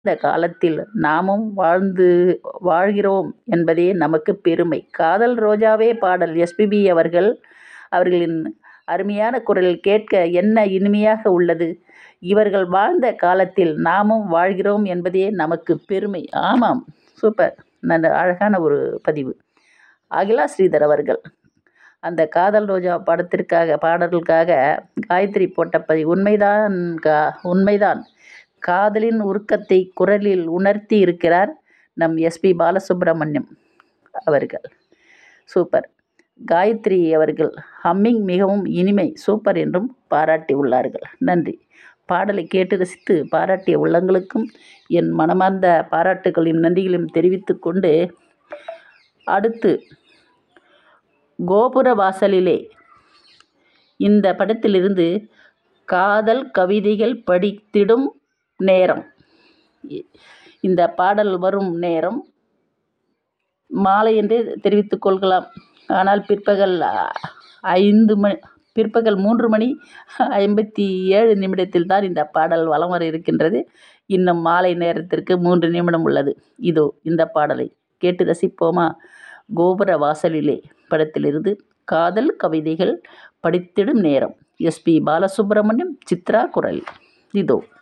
இந்த காலத்தில் நாமும் வாழ்ந்து வாழ்கிறோம் என்பதே நமக்கு பெருமை காதல் ரோஜாவே பாடல் எஸ்பிபி அவர்கள் அவர்களின் அருமையான குரலில் கேட்க என்ன இனிமையாக உள்ளது இவர்கள் வாழ்ந்த காலத்தில் நாமும் வாழ்கிறோம் என்பதே நமக்கு பெருமை ஆமாம் சூப்பர் நல்ல அழகான ஒரு பதிவு அகிலா ஸ்ரீதர் அவர்கள் அந்த காதல் ரோஜா படத்திற்காக பாடலுக்காக காயத்ரி போட்ட பதிவு உண்மைதான் கா உண்மைதான் காதலின் உருக்கத்தை குரலில் உணர்த்தி இருக்கிறார் நம் எஸ்பி பாலசுப்ரமணியம் அவர்கள் சூப்பர் காயத்ரி அவர்கள் ஹம்மிங் மிகவும் இனிமை சூப்பர் என்றும் பாராட்டி உள்ளார்கள் நன்றி பாடலை கேட்டு ரசித்து பாராட்டிய உள்ளங்களுக்கும் என் மனமார்ந்த பாராட்டுகளையும் நன்றிகளையும் தெரிவித்து கொண்டு அடுத்து கோபுர வாசலிலே இந்த படத்திலிருந்து காதல் கவிதைகள் படித்திடும் நேரம் இந்த பாடல் வரும் நேரம் மாலை என்றே தெரிவித்துக் கொள்கலாம் ஆனால் பிற்பகல் ஐந்து மணி பிற்பகல் மூன்று மணி ஐம்பத்தி ஏழு நிமிடத்தில் தான் இந்த பாடல் வலம் வர இருக்கின்றது இன்னும் மாலை நேரத்திற்கு மூன்று நிமிடம் உள்ளது இதோ இந்த பாடலை கேட்டு ரசிப்போமா கோபுர வாசலிலே படத்திலிருந்து காதல் கவிதைகள் படித்திடும் நேரம் எஸ்பி பாலசுப்ரமணியம் சித்ரா குரல் இதோ